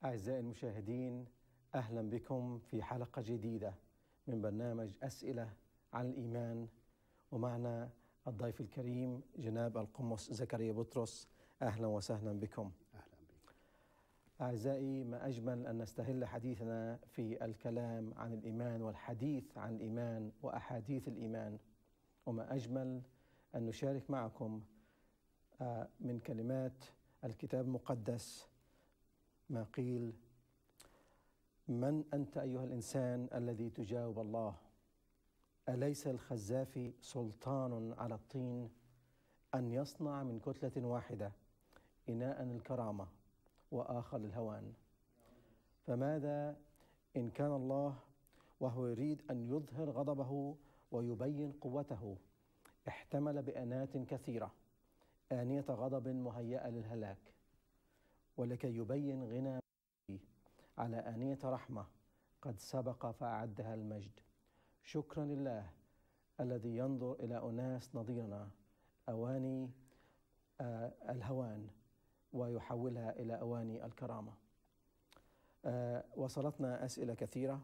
أعزائي المشاهدين أهلا بكم في حلقة جديدة من برنامج أسئلة عن الإيمان ومعنا الضيف الكريم جناب القمص زكريا بطرس أهلا وسهلا بكم اهلا بك أعزائي ما أجمل أن نستهل حديثنا في الكلام عن الإيمان والحديث عن الإيمان وأحاديث الإيمان وما أجمل أن نشارك معكم آه، من كلمات الكتاب المقدس ما قيل من أنت أيها الإنسان الذي تجاوب الله أليس الخزاف سلطان على الطين أن يصنع من كتلة واحدة إناء الكرامة وآخر للهوان فماذا إن كان الله وهو يريد أن يظهر غضبه ويبين قوته احتمل بأنات كثيرة آنية غضب مهيئة للهلاك ولكي يبين غنى على آنية رحمة قد سبق فأعدها المجد شكرا لله الذي ينظر إلى أناس نظيرنا أواني آه، الهوان ويحولها إلى أواني الكرامة آه، وصلتنا أسئلة كثيرة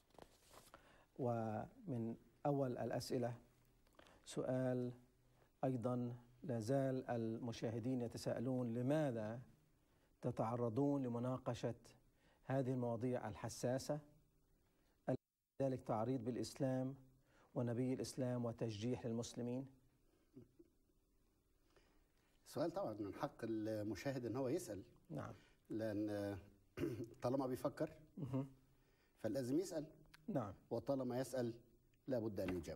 ومن أول الأسئلة سؤال أيضا لا زال المشاهدين يتساءلون لماذا تتعرضون لمناقشة هذه المواضيع الحساسة ذلك تعريض بالإسلام ونبي الإسلام وتشجيح للمسلمين سؤال طبعا من حق المشاهد ان هو يسال نعم لان طالما بيفكر فلازم يسال نعم وطالما يسال لابد ان يجاب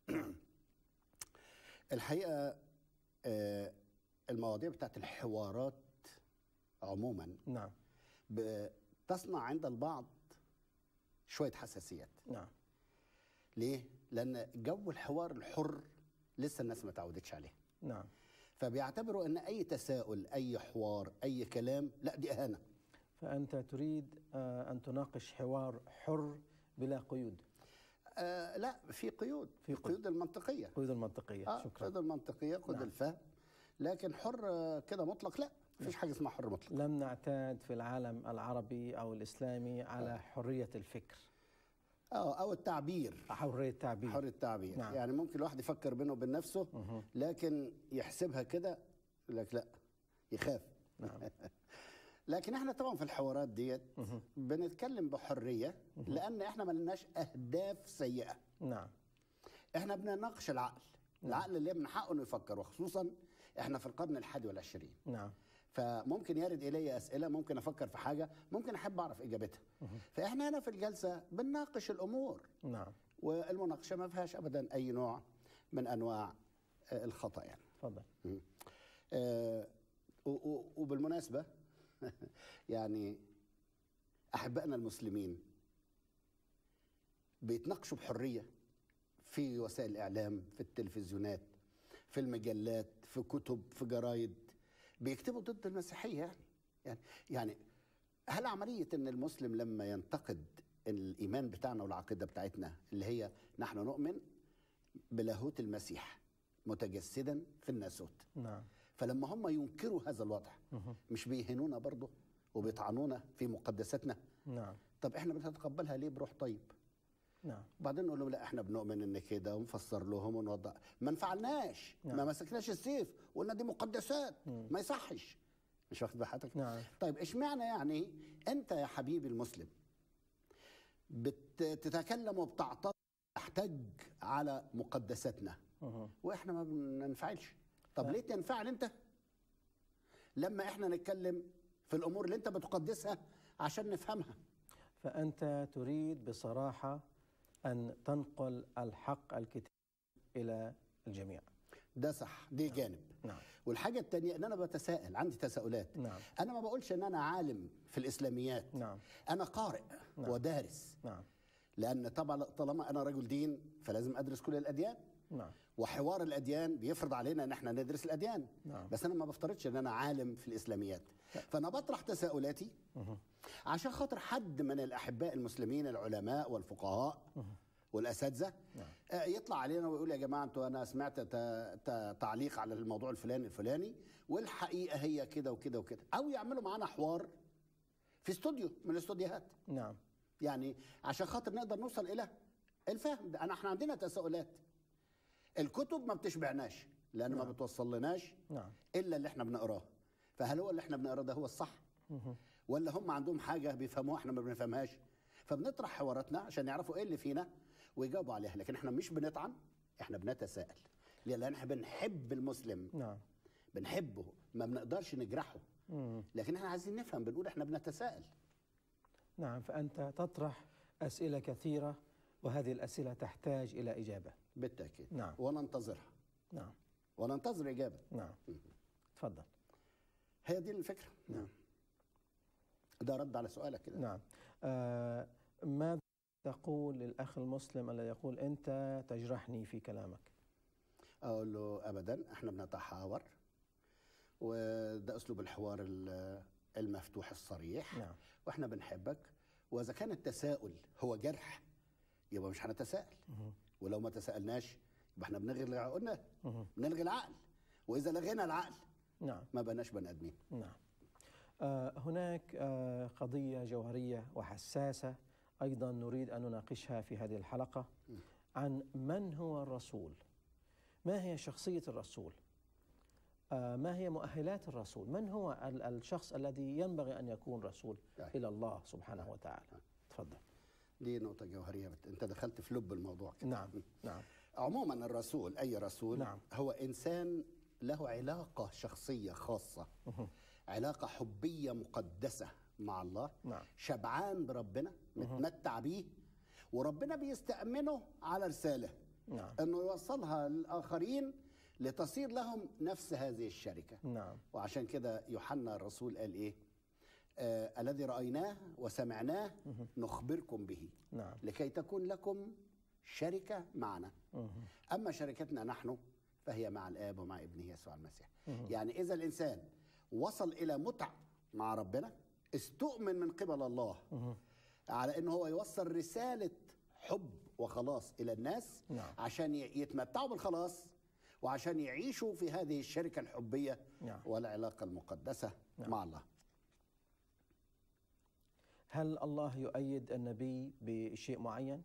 الحقيقه آه، المواضيع بتاعت الحوارات عموما نعم بتصنع عند البعض شويه حساسيات نعم ليه لان جو الحوار الحر لسه الناس ما تعودتش عليه نعم فبيعتبروا ان اي تساؤل اي حوار اي كلام لا دي اهانه فأنت تريد آه، أن تناقش حوار حر بلا قيود آه لا في قيود في في قيود المنطقيه قيود المنطقية اه شكرا قيود المنطقيه قيود نعم. الفهم لكن حر آه، كده مطلق لا مفيش حاجه اسمها حر مطلق لم نعتاد في العالم العربي أو الإسلامي على حرية الفكر اه او التعبير حرية التعبير حر التعبير نعم. يعني ممكن الواحد يفكر بينه وبين نفسه لكن يحسبها كده يقول لك لا يخاف نعم. لكن احنا طبعا في الحوارات ديت بنتكلم بحريه لان احنا ما لناش اهداف سيئه نعم احنا بنناقش العقل العقل اللي من حقه انه يفكر وخصوصا احنا في القرن الحادي والعشرين نعم فممكن يرد الي اسئله ممكن افكر في حاجه ممكن احب اعرف اجابتها فاحنا هنا في الجلسه بنناقش الامور نعم والمناقشه ما فيهاش ابدا اي نوع من انواع آه، الخطا يعني تفضل مم. آه، و- و- وبالمناسبه يعني احبائنا المسلمين بيتناقشوا بحريه في وسائل الاعلام في التلفزيونات في المجلات في كتب في جرايد بيكتبوا ضد المسيحيه يعني يعني يعني هل عمليه ان المسلم لما ينتقد الايمان بتاعنا والعقيده بتاعتنا اللي هي نحن نؤمن بلاهوت المسيح متجسدا في الناسوت نعم فلما هم ينكروا هذا الوضع مش بيهنونا برضه وبيطعنونا في مقدساتنا نعم طب احنا بنتقبلها ليه بروح طيب نعم وبعدين نقول لهم لا احنا بنؤمن ان كده ونفسر لهم ونوضح ما نفعلناش نعم. ما مسكناش السيف وقلنا دي مقدسات ما يصحش مش واخد بحياتك نعم. طيب اشمعنى يعني انت يا حبيبي المسلم بتتكلم وبتعترض تحتج على مقدساتنا مه. واحنا ما بننفعلش طب ليه تنفعل انت لما احنا نتكلم في الامور اللي انت بتقدسها عشان نفهمها فأنت تريد بصراحة أن تنقل الحق الكتاب إلى الجميع ده صح دي جانب نعم. والحاجه الثانيه ان انا بتساءل عندي تساؤلات نعم. انا ما بقولش ان انا عالم في الاسلاميات نعم. انا قارئ نعم. ودارس نعم لان طبعا طالما انا رجل دين فلازم ادرس كل الاديان نعم وحوار الاديان بيفرض علينا ان احنا ندرس الاديان نعم. بس انا ما بفترضش ان انا عالم في الاسلاميات فانا بطرح تساؤلاتي عشان خاطر حد من الاحباء المسلمين العلماء والفقهاء والاساتذه آه، يطلع علينا ويقول يا جماعه انتوا انا سمعت ت- ت- تعليق على الموضوع الفلاني الفلاني والحقيقه هي كده وكده وكده او يعملوا معانا حوار في استوديو من الاستوديوهات نعم يعني عشان خاطر نقدر نوصل الى الفهم ده انا احنا عندنا تساؤلات الكتب ما بتشبعناش لان ما بتوصل لناش نعم الا اللي احنا بنقراه فهل هو اللي احنا بنقراه ده هو الصح ولا هم عندهم حاجه بيفهموها احنا ما بنفهمهاش فبنطرح حواراتنا عشان يعرفوا ايه اللي فينا ويجاوبوا عليها لكن احنا مش بنطعن احنا بنتساءل ليه؟ لان احنا بنحب المسلم نعم بنحبه ما بنقدرش نجرحه مم. لكن احنا عايزين نفهم بنقول احنا بنتساءل نعم فأنت تطرح أسئلة كثيرة وهذه الأسئلة تحتاج إلى إجابة بالتاكيد نعم. وننتظرها نعم وننتظر اجابه نعم تفضل هي دي الفكره نعم ده رد على سؤالك كده نعم آه ماذا تقول للأخ المسلم الذي يقول أنت تجرحني في كلامك اقول له ابدا احنا بنتحاور وده اسلوب الحوار ال- المفتوح الصريح نعم واحنا بنحبك واذا كان التساؤل هو جرح يبقى مش هنتساءل ولو ما تساءلناش يبقى احنا بنلغي عقولنا بنلغي العقل واذا لغينا العقل نعم ما بقناش بني ادمين نعم آه هناك آه قضية جوهرية وحساسة أيضا نريد أن نناقشها في هذه الحلقة عن من هو الرسول ما هي شخصية الرسول آه ما هي مؤهلات الرسول من هو ال- الشخص الذي ينبغي أن يكون رسول نعم. إلى الله سبحانه وتعالى تفضل دي نقطه جوهريه بت... انت دخلت في لب الموضوع كده. نعم نعم عموما الرسول اي رسول نعم. هو انسان له علاقه شخصيه خاصه علاقه حبيه مقدسه مع الله نعم. شبعان بربنا متمتع بيه وربنا بيستأمنه على رساله نعم انه يوصلها للاخرين لتصير لهم نفس هذه الشركه نعم وعشان كده يوحنا الرسول قال ايه آه الذي رايناه وسمعناه نخبركم به نعم لكي تكون لكم شركه معنا اما شركتنا نحن فهي مع الاب ومع ابنه يسوع المسيح يعني اذا الانسان وصل الى متع مع ربنا استؤمن من قبل الله على انه هو يوصل رساله حب وخلاص الى الناس نعم. عشان ي- يتمتعوا بالخلاص وعشان يعيشوا في هذه الشركه الحبيه نعم. والعلاقه المقدسه مع الله هل الله يؤيد النبي بشيء معين؟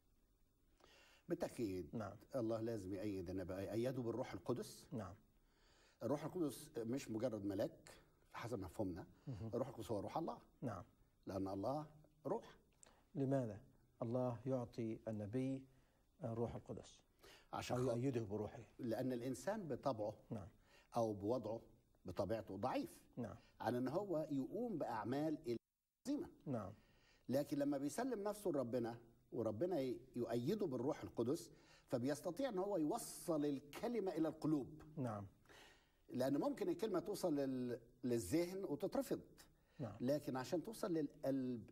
بالتاكيد نعم الله لازم يأيد النبي يأيده بالروح القدس نعم الروح القدس مش مجرد ملاك حسب مفهومنا الروح القدس هو روح الله نعم لأن الله روح لماذا الله يعطي النبي روح القدس عشان أو خاطر يؤيده بروحه لأن الإنسان بطبعه نعم أو بوضعه بطبيعته ضعيف نعم على أن هو يقوم بأعمال عظيمة نعم لكن لما بيسلم نفسه لربنا وربنا ي- يؤيده بالروح القدس فبيستطيع ان هو يوصل الكلمه الى القلوب نعم لان ممكن الكلمه توصل لل... للذهن وتترفض نعم لكن عشان توصل للقلب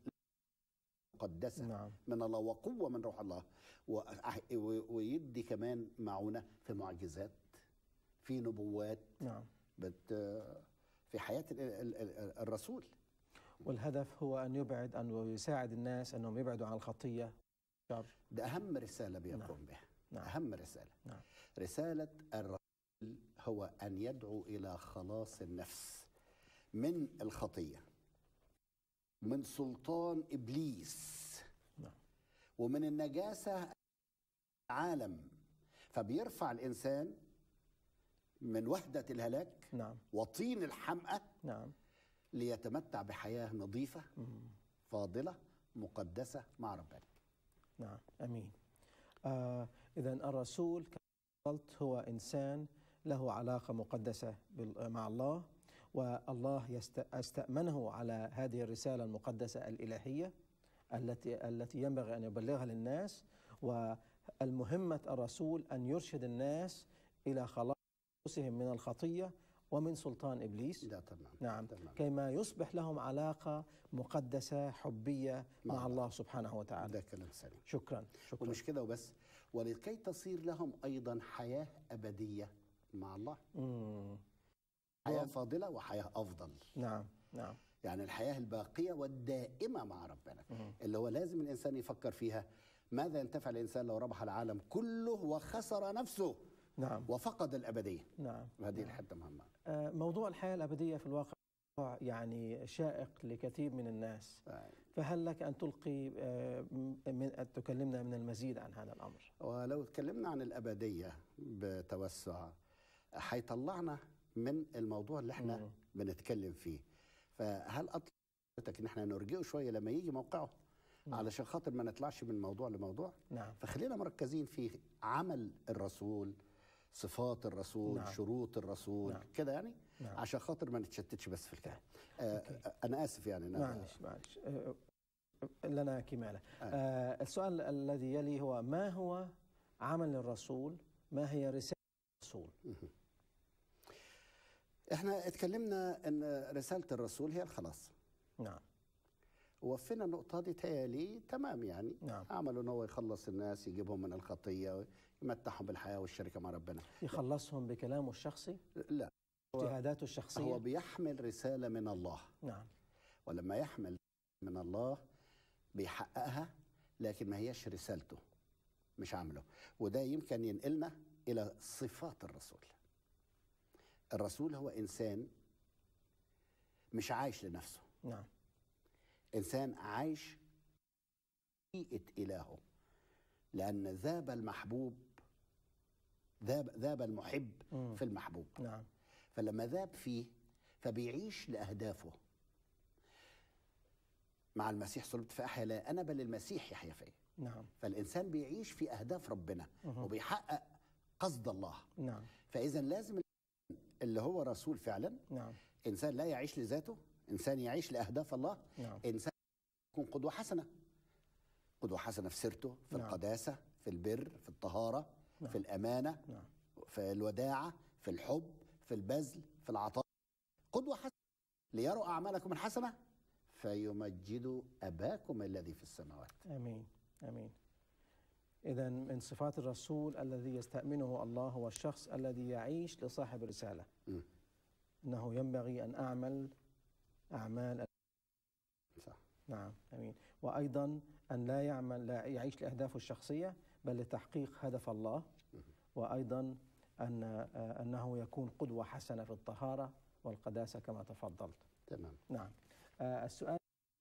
مقدسه نعم من الله وقوه من روح الله و... و- ويدي كمان معونه في معجزات في نبوات نعم بت... في حياه ال... ال... ال- الرسول والهدف هو أن يبعد أن يساعد الناس أنهم يبعدوا عن الخطية شر ده اهم رساله بيقوم بها نعم. اهم رساله نعم رسالة الرسول هو أن يدعو إلى خلاص النفس من الخطية من سلطان إبليس نعم ومن النجاسة العالم فبيرفع الإنسان من وحدة الهلاك نعم وطين الحمأة نعم ليتمتع بحياة نظيفة فاضلة مقدسة مع ربنا نعم أمين آه إذا الرسول كما قلت هو إنسان له علاقة مقدسة بال- مع الله والله يست- استأمنه على هذه الرسالة المقدسة الإلهية التي التي ينبغي أن يبلغها للناس والمهمة الرسول أن يرشد الناس إلى خلاص أنفسهم من الخطية ومن سلطان إبليس ده تمام نعم تمام كيما يصبح لهم علاقة مقدسة حبية مع مع الله. الله سبحانه وتعالى ده كلام سليم شكرا شكرا ومش كده وبس ولكي تصير لهم ايضا حياه ابديه مع الله مم. حياه فاضله وحياه افضل نعم نعم يعني الحياه الباقيه والدائمه مع ربنا اللي هو لازم الانسان يفكر فيها ماذا ينتفع الانسان لو ربح العالم كله وخسر نفسه نعم وفقد الابديه نعم وهذه الحته مهمه آه، موضوع الحياة الأبدية في الواقع يعني شائق لكثير من الناس آه، فهل لك أن تلقي آه، من أن تكلمنا من المزيد عن هذا الأمر ولو اتكلمنا عن الأبدية بتوسع هيطلعنا من الموضوع اللي احنا مم. بنتكلم فيه فهل أطلب حضرتك ان احنا نرجئه شوية لما يجي موقعه نعم. علشان خاطر ما نطلعش من موضوع لموضوع نعم فخلينا مركزين في عمل الرسول صفات الرسول نعم. شروط الرسول نعم. كده يعني نعم عشان خاطر ما نتشتتش بس في الكلام آه آه، انا اسف يعني أنا معلش معلش آه، لنا كمالة آه. آه، السؤال الذي يلي هو ما هو عمل الرسول ما هي رسالة الرسول مهم. احنا اتكلمنا ان رساله الرسول هي الخلاص نعم ووفينا النقطه دي تهيألي تمام يعني نعم عمله ان هو يخلص الناس يجيبهم من الخطيه ويمتعهم بالحياه والشركه مع ربنا يخلصهم بكلامه الشخصي لا هو- اجتهاداته هو الشخصية بيحمل رساله من الله نعم ولما يحمل من الله بيحققها لكن ما هياش رسالته مش عمله وده يمكن ينقلنا الى صفات الرسول الرسول هو انسان مش عايش لنفسه نعم انسان عايش بيئه الهه لان ذاب المحبوب ذاب ذاب المحب مم. في المحبوب نعم فلما ذاب فيه فبيعيش لاهدافه مع المسيح صلبت فاحيا لا انا بل المسيح يحيا فيا نعم فالانسان بيعيش في اهداف ربنا مهم. وبيحقق قصد الله نعم فاذا لازم اللي هو رسول فعلا نعم انسان لا يعيش لذاته انسان يعيش لاهداف الله نعم انسان يكون قدوه حسنه قدوه حسنه في سيرته في نعم. القداسه في البر في الطهاره نعم. في الامانه نعم في الوداعه في الحب في البذل في العطاء قدوه حسنه ليروا اعمالكم الحسنه فيمجدوا اباكم الذي في السماوات امين امين اذا من صفات الرسول الذي يستامنه الله هو الشخص الذي يعيش لصاحب الرساله مم. انه ينبغي ان اعمل اعمال صح نعم امين وايضا ان لا يعمل لا يعيش لاهدافه الشخصيه بل لتحقيق هدف الله وايضا ان آه، انه يكون قدوه حسنه في الطهاره والقداسه كما تفضلت تمام نعم آه، السؤال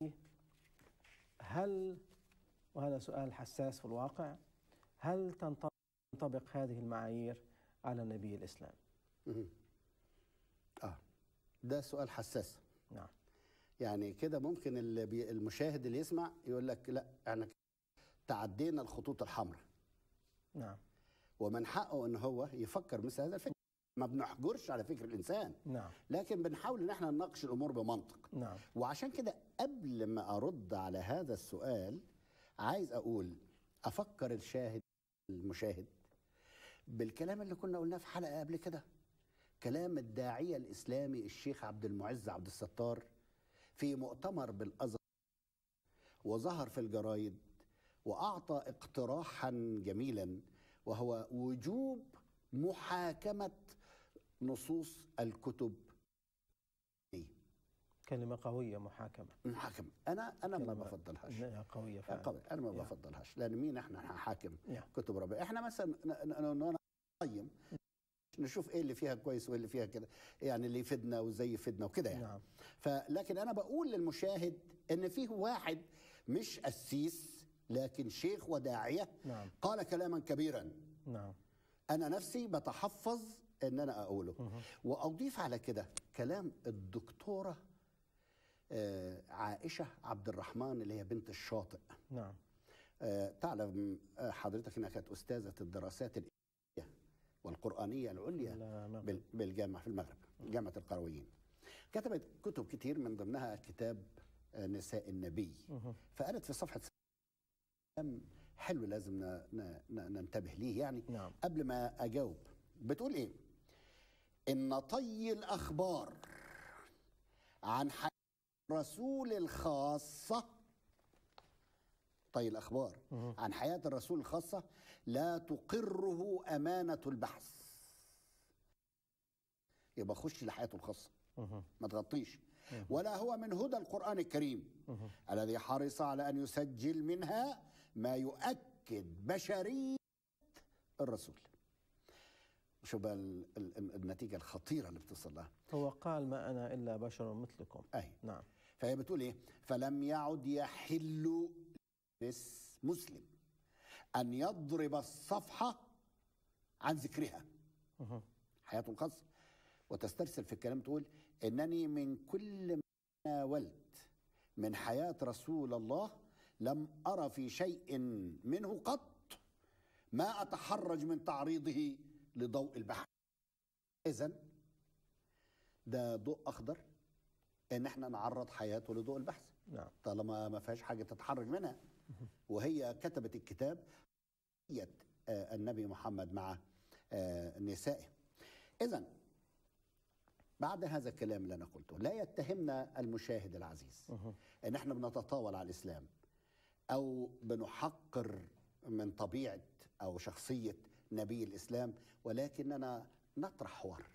هل وهذا سؤال حساس في الواقع هل تنطبق تنطبق هذه المعايير على نبي الاسلام مهم. اه ده سؤال حساس نعم يعني كده ممكن اللي بي المشاهد اللي يسمع يقول لك لا احنا تعدينا الخطوط الحمراء نعم ومن حقه ان هو يفكر مثل هذا الفكر ما بنحجرش على فكر الانسان نعم لكن بنحاول ان احنا نناقش الامور بمنطق نعم وعشان كده قبل ما ارد على هذا السؤال عايز اقول افكر الشاهد المشاهد بالكلام اللي كنا قلناه في حلقه قبل كده كلام الداعيه الاسلامي الشيخ عبد المعز عبد الستار في مؤتمر بالازهر وظهر في الجرايد واعطى اقتراحا جميلا وهو وجوب محاكمه نصوص الكتب كلمه قويه محاكمه محاكمه انا انا ما كلمة بفضلهاش إنها قويه فعلا قبل انا ما يا. بفضلهاش لان مين احنا حاكم يا. كتب ربنا احنا مثلا ن- ن- ن- نقيم نشوف ايه اللي فيها كويس وايه اللي فيها كده يعني اللي يفيدنا وازاي يفيدنا وكده يعني نعم فلكن انا بقول للمشاهد ان فيه واحد مش قسيس لكن شيخ وداعيه نعم قال كلاما كبيرا نعم انا نفسي بتحفظ ان انا اقوله مهم. واضيف على كده كلام الدكتوره آه، عائشه عبد الرحمن اللي هي بنت الشاطئ نعم آه، تعلم آه، حضرتك انها كانت استاذه الدراسات الإسلامية والقرانيه العليا لا ما- بال- بالجامعه في المغرب جامعه القرويين كتبت كتب كتير من ضمنها كتاب آه، نساء النبي مهم. فقالت في صفحه كلام حلو لازم ن- ن- ن- ننتبه ليه يعني نعم قبل ما اجاوب بتقول ايه ان طي الاخبار عن حياه الرسول الخاصه طي الاخبار مهم. عن حياه الرسول الخاصه لا تقره امانه البحث يبقى خش لحياته الخاصه مهم. ما تغطيش مهم. ولا هو من هدى القرآن الكريم مهم. الذي حرص على أن يسجل منها ما يؤكد بشرية الرسول شوف بقى ال- ال- النتيجه الخطيره اللي بتصل لها هو قال ما أنا إلا بشر مثلكم اي نعم فهي بتقول ايه فلم يعد يحل لس مسلم ان يضرب الصفحه عن ذكرها مهم. حياته الخاصه وتسترسل في الكلام تقول انني من كل ما ناولت من حياه رسول الله لم ارى في شيء منه قط ما اتحرج من تعريضه لضوء البحر اذا ده ضوء اخضر ان احنا نعرض حياته لضوء البحث نعم طالما ما فيهاش حاجه تتحرج منها وهي كتبت الكتاب هي النبي محمد مع آه، نسائه اذا بعد هذا الكلام اللي انا قلته لا يتهمنا المشاهد العزيز مهم. ان احنا بنتطاول على الاسلام او بنحقر من طبيعه او شخصيه نبي الاسلام ولكننا نطرح حوار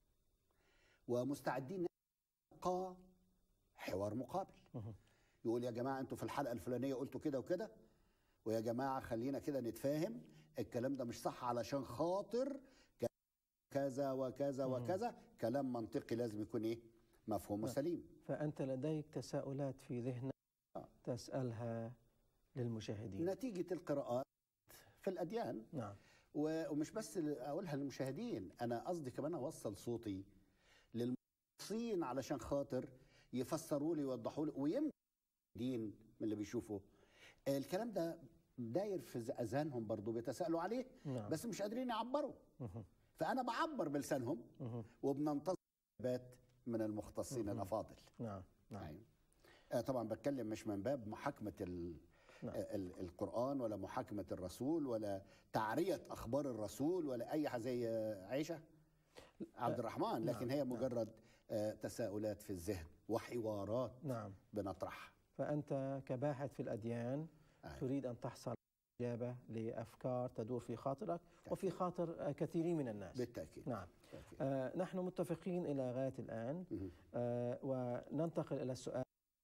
ومستعدين نلقى حوار مقابل مهم. يقول يا جماعه انتوا في الحلقه الفلانيه قلتوا كده وكده ويا جماعه خلينا كده نتفاهم الكلام ده مش صح علشان خاطر ك- كذا وكذا مم. وكذا كلام منطقي لازم يكون ايه مفهوم نعم. وسليم فأنت لديك تساؤلات في ذهنك آه. تسألها للمشاهدين نتيجه القراءات في الاديان نعم و- ومش بس ل- اقولها للمشاهدين انا قصدي كمان اوصل صوتي للمختصين علشان خاطر يفسروا لي ويوضحوا لي ويمكن دين من اللي بيشوفوا الكلام ده داير في ز- اذهانهم برضو بيتساءلوا عليه نعم بس مش قادرين يعبروا مهم. فانا بعبر بلسانهم مهم. وبننتظر اجابات من المختصين مهم. الافاضل نعم نعم أيوة. آه، طبعا بتكلم مش من باب محاكمه ال... نعم. آه، ال- القران ولا محاكمه الرسول ولا تعريه اخبار الرسول ولا اي حاجه زي آه، عائشه عبد الرحمن لكن نعم، هي نعم. مجرد آه، تساؤلات في الذهن وحوارات نعم بنطرحها فأنت كباحث في الأديان أيوة. تريد أن تحصل على إجابة لأفكار تدور في خاطرك وفي خاطر آه، كثيرين من الناس بالتاكيد نعم بالتأكيد. آه نحن متفقين إلى غاية الآن مهم. آه وننتقل إلى السؤال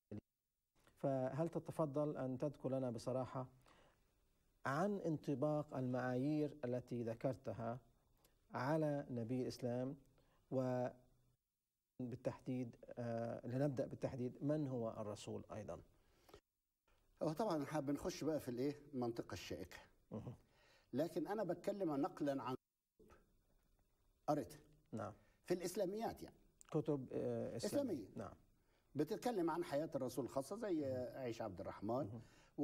فهل تتفضل أن تذكر لنا بصراحة عن انطباق المعايير التي ذكرتها على نبي الإسلام وبالتحديد آه لنبدأ بالتحديد من هو الرسول أيضا هو طبعا حابب نخش بقى في الايه المنطقه الشائكه مهم. لكن انا بتكلم نقلا عن قريتها نعم في الاسلاميات يعني كتب آه إسلامية إسلامية. نعم بتتكلم عن حياة الرسول الخاصة زي عيش عبد الرحمن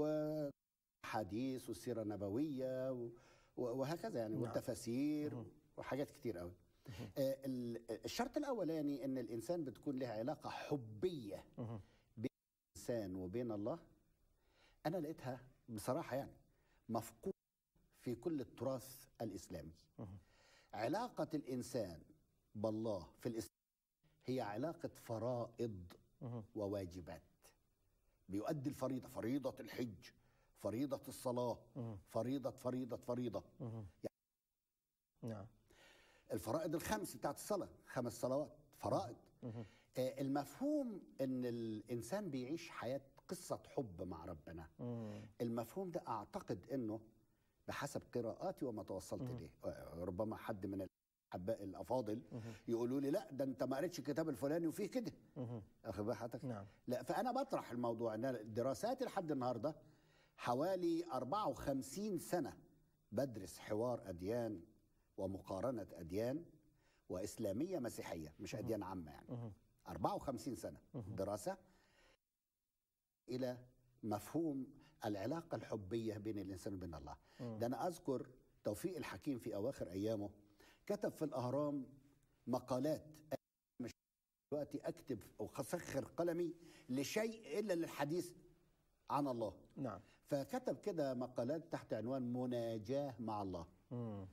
وحديث والسيرة النبوية و- وهكذا يعني نعم. والتفاسير مهم. وحاجات كتير قوي آه، ال- الشرط الأولاني أن الإنسان بتكون له علاقة حبية مهم. الإنسان وبين الله أنا لقيتها بصراحة يعني مفقود في كل التراث الإسلامي مهم. علاقة الإنسان بالله في الإسلام هي علاقة فرائض مهم. وواجبات بيؤدي الفريضة فريضة الحج فريضة الصلاة مهم. فريضة فريضة فريضة مهم. نعم الفرائض الخمس بتاعت الصلاة خمس صلوات فرائض مهم. آه، المفهوم ان الانسان بيعيش حياة قصة حب مع ربنا مم. المفهوم ده اعتقد انه بحسب قراءاتي وما توصلت مهم. اليه آه، ربما حد من الاحباء الافاضل مهم. يقولوا لي لا ده انت ما قريتش الكتاب الفلاني وفيه كده مهم. اخد بال حضرتك نعم لا فانا بطرح الموضوع ان أنا دراساتي لحد النهارده حوالي 54 سنه بدرس حوار اديان ومقارنه اديان واسلاميه مسيحيه مش اديان عامه يعني مهم. 54 سنه مهم. دراسه الى مفهوم العلاقه الحبيه بين الانسان وبين الله مم. ده انا اذكر توفيق الحكيم في اواخر ايامه كتب في الاهرام مقالات مش دلوقتي اكتب او اسخر قلمي لشيء الا للحديث عن الله نعم فكتب كده مقالات تحت عنوان مناجاه مع الله مم.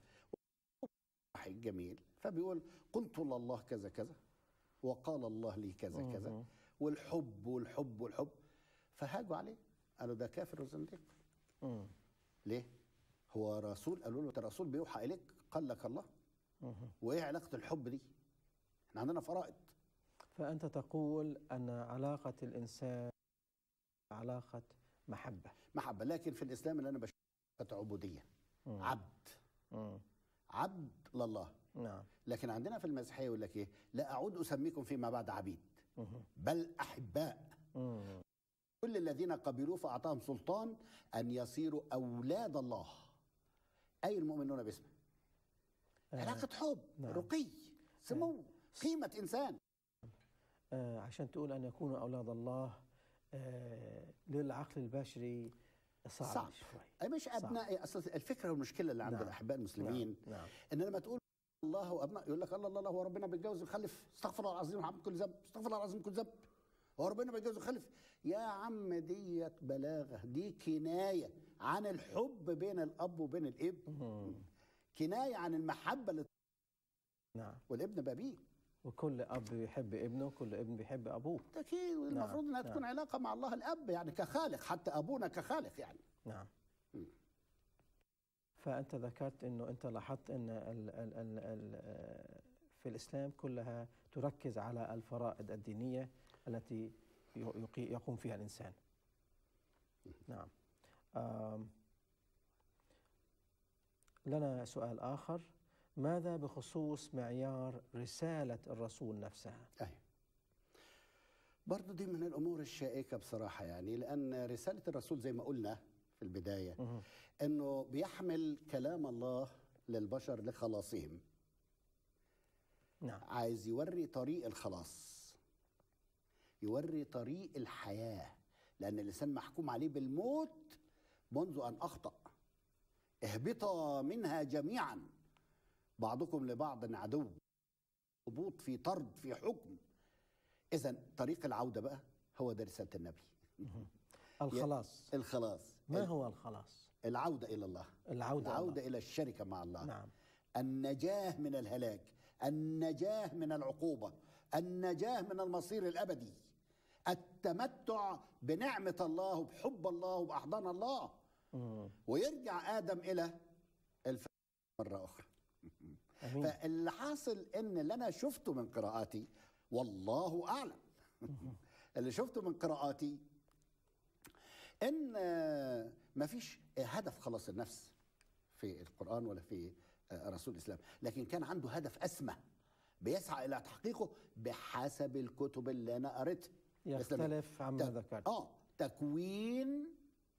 وحي جميل فبيقول قلت لله كذا كذا وقال الله لي كذا كذا مم. والحب والحب والحب فهاجوا عليه قالوا ده كافر وزنديق مم. ليه؟ هو رسول قالوا له انت رسول بيوحى اليك قال لك الله مهم. وايه علاقه الحب دي؟ احنا عندنا فرائض فأنت تقول أن علاقة الإنسان علاقة محبة محبه لكن في الاسلام اللي انا بشوفها عبوديه مم. عبد مم. عبد لله نعم لكن عندنا في المسيحيه يقول لك ايه لا اعود اسميكم فيما بعد عبيد بل احباء مم. كل الذين قبلوه فاعطاهم سلطان ان يصيروا اولاد الله اي المؤمنون باسمه علاقه حب نعم. رقي سمو قيمه انسان آه عشان تقول أن يكونوا أولاد الله آه للعقل البشري صعب, صعب شوي أي مش ابناء اصل الفكره والمشكله اللي عند نعم. الاحباء المسلمين نعم نعم ان لما تقول الله وابناء يقول لك الله الله الله هو ربنا بيتجوز ويخلف استغفر الله العظيم عن كل ذنب استغفر الله العظيم كل ذنب هو ربنا بيتجوز ويخلف يا عم ديت بلاغه دي كنايه عن الحب بين الاب وبين الابن مم. كنايه عن المحبه اللي نعم والابن بابيه وكل أب بيحب ابنه كل ابن بيحب أبوه اكيد المفروض انها نعم. تكون علاقه مع الله الاب يعني كخالق حتى ابونا كخالق يعني نعم مم. فأنت ذكرت أنه أنت لاحظت أن ال ال ال ال آه، في الإسلام كلها تركز على الفرائض الدينية التي يقي- يقوم فيها الإنسان نعم آم، لنا سؤال آخر ماذا بخصوص معيار رسالة الرسول نفسها ايوه برضه دي من الامور الشائكه بصراحه يعني لان رساله الرسول زي ما قلنا في البدايه مهم. انه بيحمل كلام الله للبشر لخلاصهم نعم عايز يوري طريق الخلاص يوري طريق الحياه لان الانسان محكوم عليه بالموت منذ ان اخطا اهبطا منها جميعا بعضكم لبعض عدو هبوط في طرد في حكم اذا طريق العوده بقى هو ده رساله النبي الخلاص الخلاص ما هو الخلاص العوده الى الله العودة العوده الى الشركه مع الله نعم النجاه من الهلاك النجاه من العقوبه النجاه من المصير الابدي التمتع بنعمه الله وبحب الله وباحضان الله مم. ويرجع ادم الى الفرد مره اخرى أمين فاللي حاصل ان اللي انا شفته من قراءاتي والله اعلم اللي شفته من قراءاتي ان آه، ما فيش هدف خلاص النفس في القران ولا في آه، رسول الاسلام لكن كان عنده هدف اسمى بيسعى الى تحقيقه بحسب الكتب اللي انا قريتها يختلف عما تك- ذكرت اه تكوين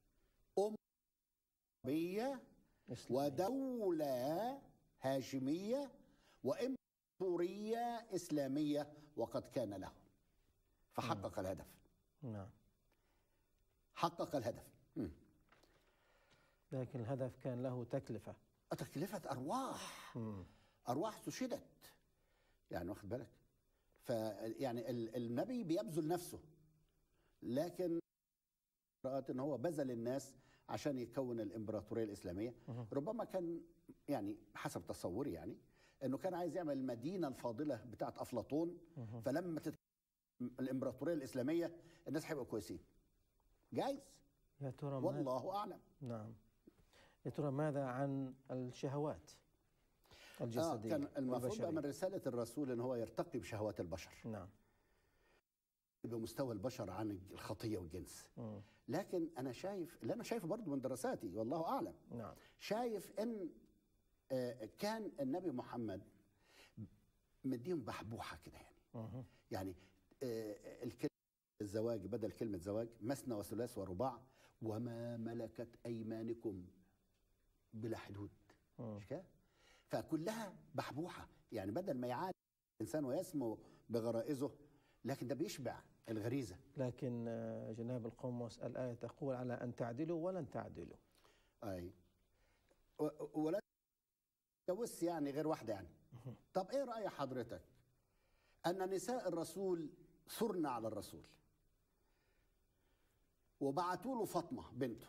أمية إسلامي. ودولة هاشمية وإمبراطورية إسلامية وقد كان له فحقق الهدف نعم حقق الهدف مم. لكن الهدف كان له تكلفة تكلفة أرواح مم. أرواح سشدت يعني واخد بالك فيعني ال- النبي بيبذل نفسه لكن رأت ان هو بذل الناس عشان يكون الامبراطوريه الاسلاميه مهم. ربما كان يعني حسب تصوري يعني انه كان عايز يعمل المدينه الفاضله بتاعت افلاطون مهم. فلما تت... الامبراطوريه الاسلاميه الناس هيبقوا كويسين جايز يا ترى ماذا والله اعلم نعم يا ترى ماذا عن الشهوات آه الجسدية كان المفروض بقى من والبشرية؟ رساله الرسول ان هو يرتقي بشهوات البشر نعم بمستوى البشر عن الخطيه والجنس مم. لكن انا شايف اللي انا شايفه برضو من دراساتي والله اعلم نعم شايف ان آه، كان النبي محمد مديهم بحبوحه كده يعني مهم. يعني آه، الكلمه الزواج بدل كلمه زواج مثنى وثلاث ورباع وما ملكت ايمانكم بلا حدود مم. مش كده؟ فكلها بحبوحه يعني بدل ما يعاني الانسان ويسمو بغرائزه لكن ده بيشبع الغريزه لكن آه، جناب القمص الآية تقول على أن تعدلوا ولن تعدلوا اي و- ولا تجوزش يعني غير واحده يعني طب ايه راي حضرتك ان نساء الرسول ثرن على الرسول وبعتوا له فاطمه بنته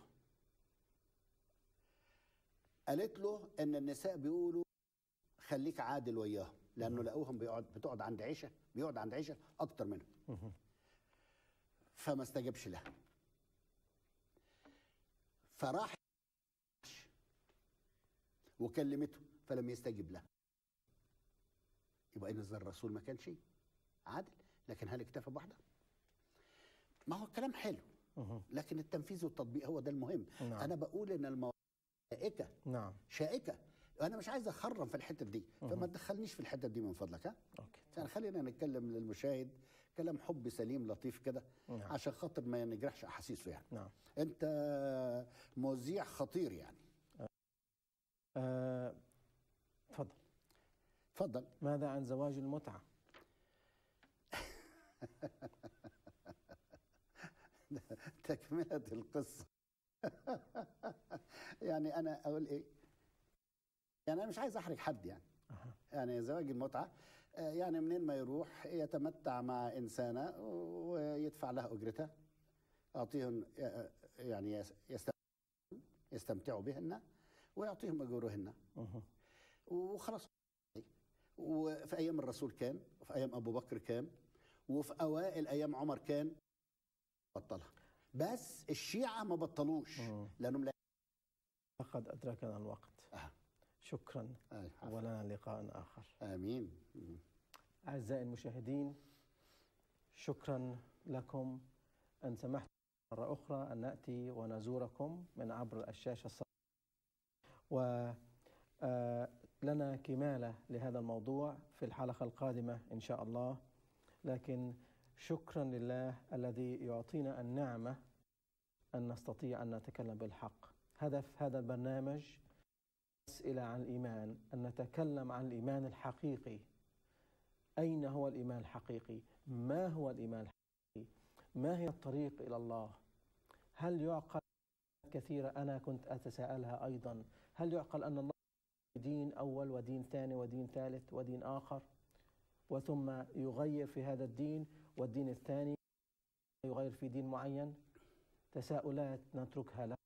قالت له ان النساء بيقولوا خليك عادل وياهم لانه لقوهم بيقعد بتقعد عند عيشه بيقعد عند عيشه اكتر منهم مهم. فما استجابش لها فراح وكلمته فلم يستجب لها يبقى اذا الرسول ما كانش عادل لكن هل اكتفى بواحده ما هو الكلام حلو مهم. لكن التنفيذ والتطبيق هو ده المهم نعم. انا بقول ان المواضيع شائكه نعم شائكه انا مش عايز اخرم في الحته دي فما تدخلنيش في الحته دي من فضلك ها اوكي يعني خلينا نتكلم للمشاهد كلام حب سليم لطيف كده نعم. عشان خاطر ما نجرحش احاسيسه يعني نعم انت مذيع خطير يعني آه، تفضل اتفضل ماذا عن زواج المتعة تكمله القصه يعني انا اقول ايه يعني انا مش عايز احرج حد يعني أها. يعني زواج المتعه آه، يعني منين ما يروح يتمتع مع انسانه ويدفع لها اجرتها اعطيهم آه، يعني يس- يست- يستمتعوا بهن ويعطيهم اجورهن مه. وخلاص وفي ايام الرسول كان وفي ايام ابو بكر كان وفي اوائل ايام عمر كان بطلها بس الشيعه ما بطلوش مم. لانهم لا لقد أدركنا الوقت آه. شكرا آه. ولنا لقاء آخر امين مم. أعزائي المشاهدين شكرا لكم أن سمحتم مرة أخرى أن نأتي ونزوركم من عبر الشاشة الصغيرة ولنا كمالة لهذا الموضوع في الحلقة القادمة إن شاء الله لكن شكرا لله الذي يعطينا النعمة أن نستطيع أن نتكلم بالحق هدف هذا البرنامج أسئلة عن الإيمان أن نتكلم عن الإيمان الحقيقي أين هو الإيمان الحقيقي؟ ما هو الإيمان الحقيقي؟ ما هي الطريق إلى الله؟ هل يعقل كثيرة أنا كنت أتساءلها أيضا هل يعقل أن الله دين أول ودين ثاني ودين ثالث ودين آخر وثم يغير في هذا الدين والدين الثاني يغير في دين معين تساؤلات نتركها لك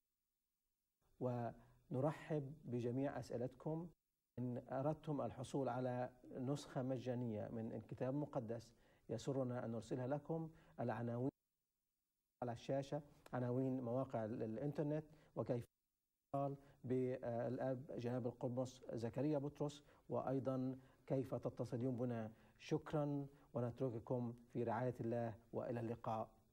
ونرحب بجميع أسئلتكم إن أردتم الحصول على نسخة مجانية من الكتاب المقدس يسرنا أن نرسلها لكم العناوين على الشاشة عناوين مواقع ال- الإنترنت وكيف الاتصال بالأب جناب القمص زكريا بطرس وأيضا كيف تتصلون بنا شكرا ونترككم في رعاية الله وإلى اللقاء